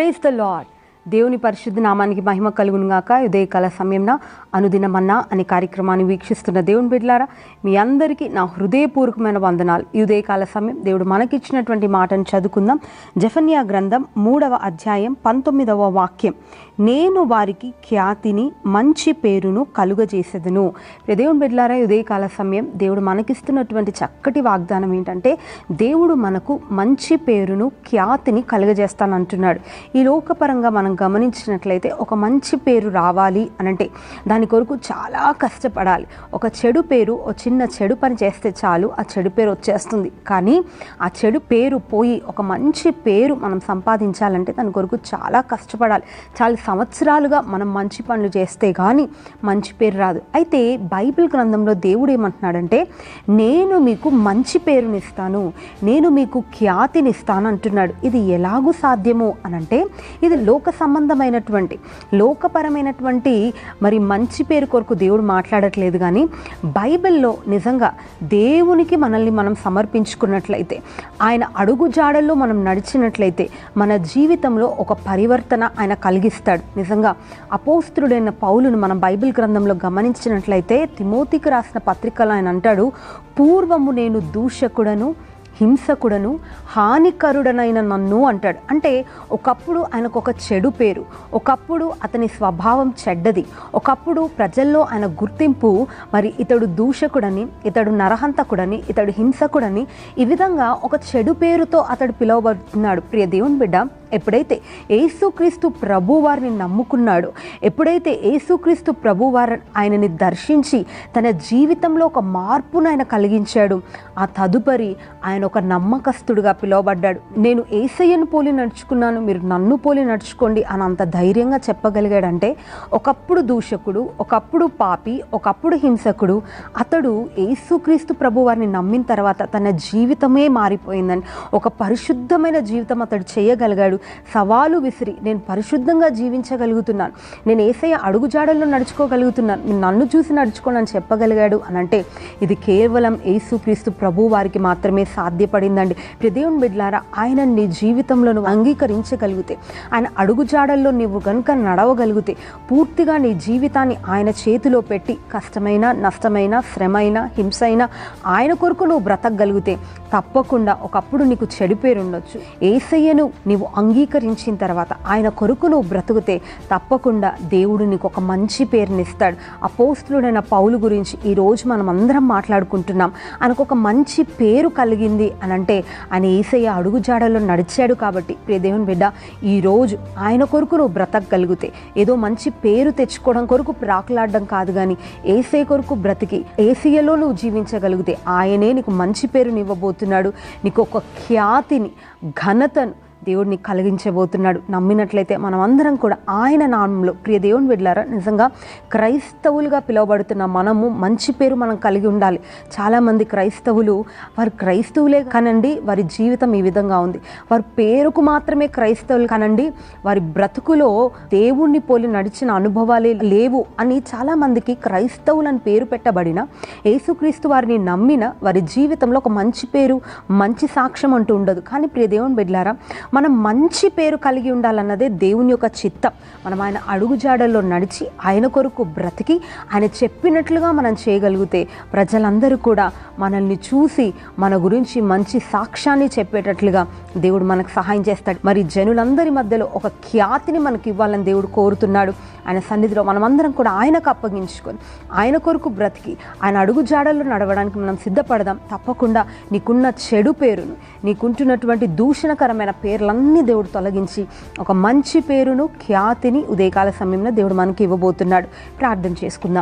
praise the lord దేవుని పరిశుద్ధ నామానికి మహిమ కలుగును గాక ఉదయకాల సమయంన అనుదినమన్నా అనే కార్యక్రమాన్ని వీక్షిస్తున్న దేవుని బిడ్డలారా మీ అందరికీ నా హృదయపూర్వకమైన వందనాలు ఈ ఉదయకాల సమయం దేవుడు మనకిచ్చినటువంటి మాటను చదువుకుందాం జఫన్యా గ్రంథం మూడవ అధ్యాయం పంతొమ్మిదవ వాక్యం నేను వారికి ఖ్యాతిని మంచి పేరును కలుగజేసేదను ప్రియ దేవుని బిడ్డలారా ఈ ఉదయకాల సమయం దేవుడు మనకిస్తున్నటువంటి చక్కటి వాగ్దానం ఏంటంటే దేవుడు మనకు మంచి పేరును ఖ్యాతిని కలుగజేస్తానంటున్నాడు ఈ లోకపరంగా మనం గమనించినట్లయితే ఒక మంచి పేరు రావాలి అనంటే దాని కొరకు చాలా కష్టపడాలి ఒక చెడు పేరు ఒక చిన్న చెడు పని చేస్తే చాలు ఆ చెడు పేరు వచ్చేస్తుంది కానీ ఆ చెడు పేరు పోయి ఒక మంచి పేరు మనం సంపాదించాలంటే దాని కొరకు చాలా కష్టపడాలి చాలా సంవత్సరాలుగా మనం మంచి పనులు చేస్తే కానీ మంచి పేరు రాదు అయితే బైబిల్ గ్రంథంలో దేవుడు ఏమంటున్నాడంటే నేను మీకు మంచి పేరునిస్తాను నేను మీకు ఖ్యాతినిస్తాను అంటున్నాడు ఇది ఎలాగూ సాధ్యము అనంటే ఇది లోక సంబంధమైనటువంటి లోకపరమైనటువంటి మరి మంచి పేరు కొరకు దేవుడు మాట్లాడట్లేదు కానీ బైబిల్లో నిజంగా దేవునికి మనల్ని మనం సమర్పించుకున్నట్లయితే ఆయన అడుగు జాడల్లో మనం నడిచినట్లయితే మన జీవితంలో ఒక పరివర్తన ఆయన కలిగిస్తాడు నిజంగా అపోస్తుడైన పౌలును మనం బైబిల్ గ్రంథంలో గమనించినట్లయితే తిమోతికి రాసిన పత్రికలు ఆయన అంటాడు పూర్వము నేను దూషకుడను హింసకుడను హానికరుడనైన నన్ను అంటాడు అంటే ఒకప్పుడు ఆయనకు ఒక చెడు పేరు ఒకప్పుడు అతని స్వభావం చెడ్డది ఒకప్పుడు ప్రజల్లో ఆయన గుర్తింపు మరి ఇతడు దూషకుడని ఇతడు నరహంతకుడని ఇతడు హింసకుడని ఈ విధంగా ఒక చెడు పేరుతో అతడు పిలువబడుతున్నాడు ప్రియ దేవుని బిడ్డ ఎప్పుడైతే యేసుక్రీస్తు ప్రభు వారిని నమ్ముకున్నాడో ఎప్పుడైతే యేసుక్రీస్తు ప్రభు వారి ఆయనని దర్శించి తన జీవితంలో ఒక మార్పును ఆయన కలిగించాడు ఆ తదుపరి ఆయన ఒక నమ్మకస్తుడుగా పిలువబడ్డాడు నేను ఏసయ్యను పోలి నడుచుకున్నాను మీరు నన్ను పోలి నడుచుకోండి అని అంత ధైర్యంగా చెప్పగలిగాడంటే ఒకప్పుడు దూషకుడు ఒకప్పుడు పాపి ఒకప్పుడు హింసకుడు అతడు యేసుక్రీస్తు ప్రభు వారిని నమ్మిన తర్వాత తన జీవితమే మారిపోయిందని ఒక పరిశుద్ధమైన జీవితం అతడు చేయగలిగాడు సవాలు విసిరి నేను పరిశుద్ధంగా జీవించగలుగుతున్నాను నేను ఏసయ్య అడుగుజాడల్లో నడుచుకోగలుగుతున్నాను మీరు నన్ను చూసి నడుచుకోండి అని చెప్పగలిగాడు అని అంటే ఇది కేవలం యేసుక్రీస్తు ప్రభు వారికి మాత్రమే సాధ్యపడిందండి దేవుని బిడ్లారా ఆయన నీ జీవితంలో నువ్వు అంగీకరించగలిగితే ఆయన అడుగుజాడల్లో నువ్వు కనుక నడవగలిగితే పూర్తిగా నీ జీవితాన్ని ఆయన చేతిలో పెట్టి కష్టమైన నష్టమైన శ్రమైన హింసైన ఆయన కొరకు నువ్వు బ్రతకగలిగితే తప్పకుండా ఒకప్పుడు నీకు చెడు పేరు ఉండొచ్చు ఏసయ్యను నీవు అంగీకరించిన తర్వాత ఆయన కొరకు నువ్వు బ్రతుకుతే తప్పకుండా దేవుడు నీకు ఒక మంచి పేరునిస్తాడు అపోస్తుడైన పౌలు గురించి ఈరోజు మనం అందరం మాట్లాడుకుంటున్నాం ఆయనకు ఒక మంచి పేరు కలిగింది అని అంటే ఆయన ఏసయ్య అడుగుజాడలో నడిచాడు కాబట్టి ప్రియ దేవుని బిడ్డ ఈరోజు ఆయన కొరకు నువ్వు బ్రతకగలిగితే ఏదో మంచి పేరు తెచ్చుకోవడం కొరకు ప్రాకులాడడం కాదు కానీ ఏసే కొరకు బ్రతికి ఏసీయలో నువ్వు జీవించగలిగితే ఆయనే నీకు మంచి పేరుని ఇవ్వబోతున్నాడు నీకు ఒక ఖ్యాతిని ఘనతను దేవుడిని కలిగించబోతున్నాడు నమ్మినట్లయితే మనం అందరం కూడా ఆయన నామంలో ప్రియ దేవుని బిడ్డలారా నిజంగా క్రైస్తవులుగా పిలువబడుతున్న మనము మంచి పేరు మనం కలిగి ఉండాలి చాలామంది క్రైస్తవులు వారు క్రైస్తవులే కనండి వారి జీవితం ఈ విధంగా ఉంది వారి పేరుకు మాత్రమే క్రైస్తవులు కనండి వారి బ్రతుకులో దేవుణ్ణి పోలి నడిచిన అనుభవాలే లేవు అని చాలామందికి క్రైస్తవులని పేరు పెట్టబడిన యేసుక్రీస్తు వారిని నమ్మిన వారి జీవితంలో ఒక మంచి పేరు మంచి సాక్ష్యం అంటూ ఉండదు కానీ ప్రియ దేవుని బిడ్డలారా మనం మంచి పేరు కలిగి ఉండాలన్నదే దేవుని యొక్క చిత్తం మనం ఆయన అడుగుజాడల్లో నడిచి ఆయన కొరకు బ్రతికి ఆయన చెప్పినట్లుగా మనం చేయగలిగితే ప్రజలందరూ కూడా మనల్ని చూసి మన గురించి మంచి సాక్ష్యాన్ని చెప్పేటట్లుగా దేవుడు మనకు సహాయం చేస్తాడు మరి జనులందరి మధ్యలో ఒక ఖ్యాతిని మనకి ఇవ్వాలని దేవుడు కోరుతున్నాడు ఆయన సన్నిధిలో మనమందరం కూడా ఆయనకు అప్పగించుకొని ఆయన కొరకు బ్రతికి ఆయన అడుగు జాడల్లో నడవడానికి మనం సిద్ధపడదాం తప్పకుండా నీకున్న చెడు పేరును నీకుంటున్నటువంటి దూషణకరమైన పేర్లన్నీ దేవుడు తొలగించి ఒక మంచి పేరును ఖ్యాతిని ఉదయకాల సమయంలో దేవుడు మనకి ఇవ్వబోతున్నాడు ప్రార్థన చేసుకుందాం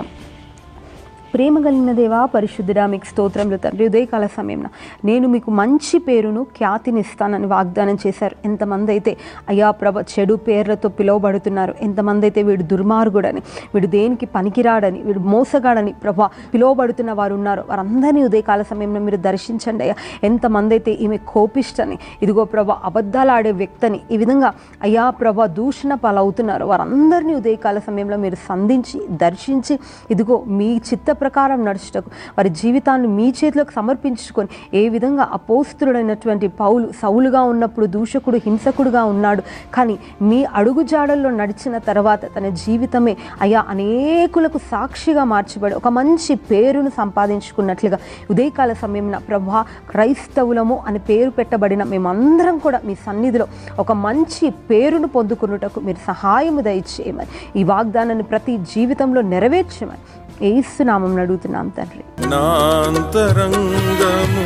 ప్రేమ కలిగిన దేవా పరిశుద్ధుడా మీకు స్తోత్రములు తండ్రి ఉదయకాల సమయంలో నేను మీకు మంచి పేరును ఖ్యాతిని ఇస్తానని వాగ్దానం చేశారు ఎంతమంది అయితే అయ్యా ప్రభ చెడు పేర్లతో పిలువబడుతున్నారు ఎంతమంది అయితే వీడు దుర్మార్గుడని వీడు దేనికి పనికిరాడని వీడు మోసగాడని ప్రభా పిలువబడుతున్న వారు ఉన్నారు వారందరినీ ఉదయకాల సమయంలో మీరు దర్శించండి అయ్యా ఎంతమంది అయితే ఈమె కోపిష్టని ఇదిగో ప్రభ అబద్ధాలు ఆడే వ్యక్తిని ఈ విధంగా అయ్యా ప్రభ దూషణ పాలవుతున్నారు వారందరినీ ఉదయకాల సమయంలో మీరు సంధించి దర్శించి ఇదిగో మీ చిత్త ప్రకారం నడుచుటకు వారి జీవితాన్ని మీ చేతిలోకి సమర్పించుకొని ఏ విధంగా అపోస్తుడైనటువంటి పౌలు సౌలుగా ఉన్నప్పుడు దూషకుడు హింసకుడుగా ఉన్నాడు కానీ మీ అడుగు జాడల్లో నడిచిన తర్వాత తన జీవితమే అయ్యా అనేకులకు సాక్షిగా మార్చబడి ఒక మంచి పేరును సంపాదించుకున్నట్లుగా ఉదయకాల సమయంలో ప్రభా క్రైస్తవులము అని పేరు పెట్టబడిన మేమందరం కూడా మీ సన్నిధిలో ఒక మంచి పేరును పొందుకున్నటకు మీరు సహాయము దయచేయమని ఈ వాగ్దానాన్ని ప్రతి జీవితంలో నెరవేర్చమని ఏసునామం అడుగుతున్నాం తండ్రి నాంతరంగము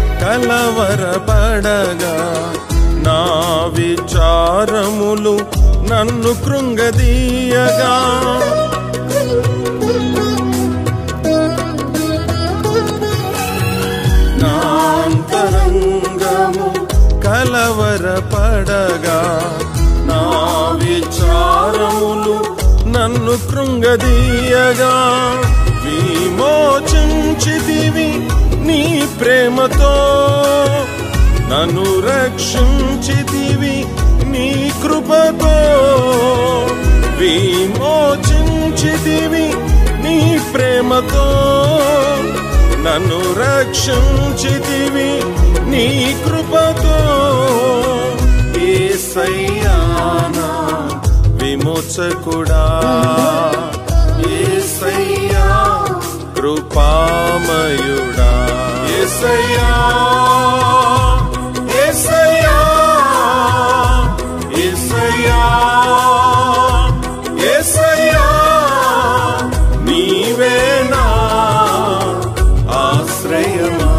కలవరపడగా నా విచారములు నన్ను కృంగదీయగా నాంతరంగము కలవరపడగా నా విచారములు నన్ను కృంగదీయగా విమోచించితివి నీ ప్రేమతో నన్ను రక్షించితివి నీ కృపతో విమోచించితివి నీ ప్రేమతో నన్ను రక్షించితివి నీ కృపతో ఏసయ్యానా విమోచకుడా ఏసయ్యా కృపామయుడా ఏసయ్యా ఏసయ్యా ఏసయ్యా ఏసయ్యా నీవేనా ఆశ్రయమా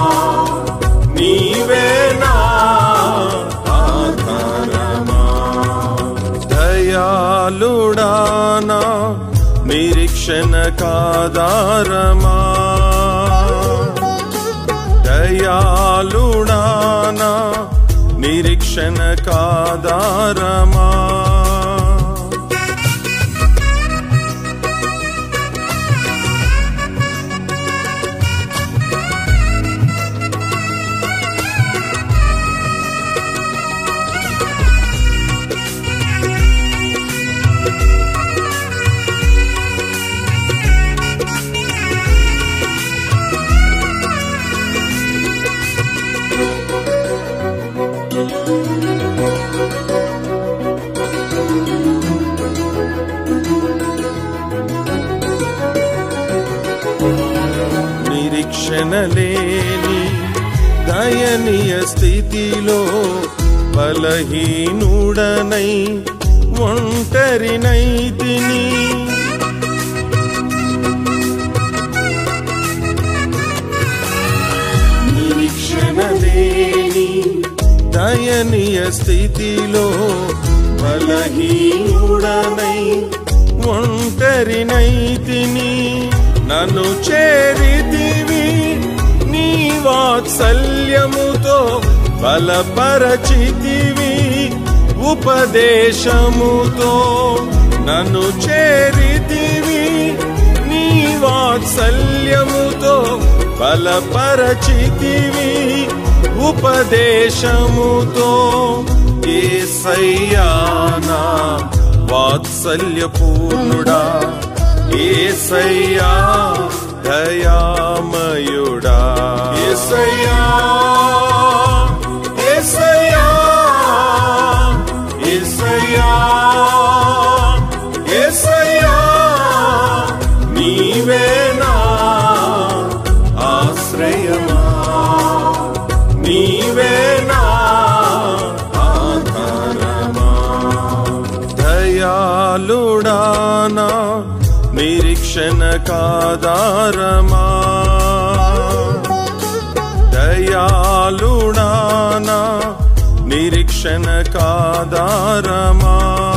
నీవేనా ఆధారమా దయాళుడానా నిరీక్షణ కాదారమా దయాళుడానా నిరీక్షణ కాదారమా నిరీక్షణ లేని దయనీయ స్థితిలో బలహీనుడనై ఒంటరినై తిని నిరీక్షణ లేని దయనీయ స్థితిలో బలహీనుడనై ఒంటరినై తిని నన్ను చేరితివి నీ వాత్సల్యముతో బలపరచితివి ఉపదేశముతో నన్ను చేరితివి నీ వాత్సల్యముతో బలపరచితివి ఉపదేశముతో ఏసయ్యానా వాత్సల్యపూర్ణుడా ఏసయ్యా దయామయుడా ఏసయ్యా ఏసయ్యా ఏసయ్యా ఏసయ్యా నీవేనా ఆశ్రయమా నీవేనా ఆధారమా దయాళుడానా నిరీక్షణ కాదారమా దయాళుడానా నిరీక్షణ కాదారమా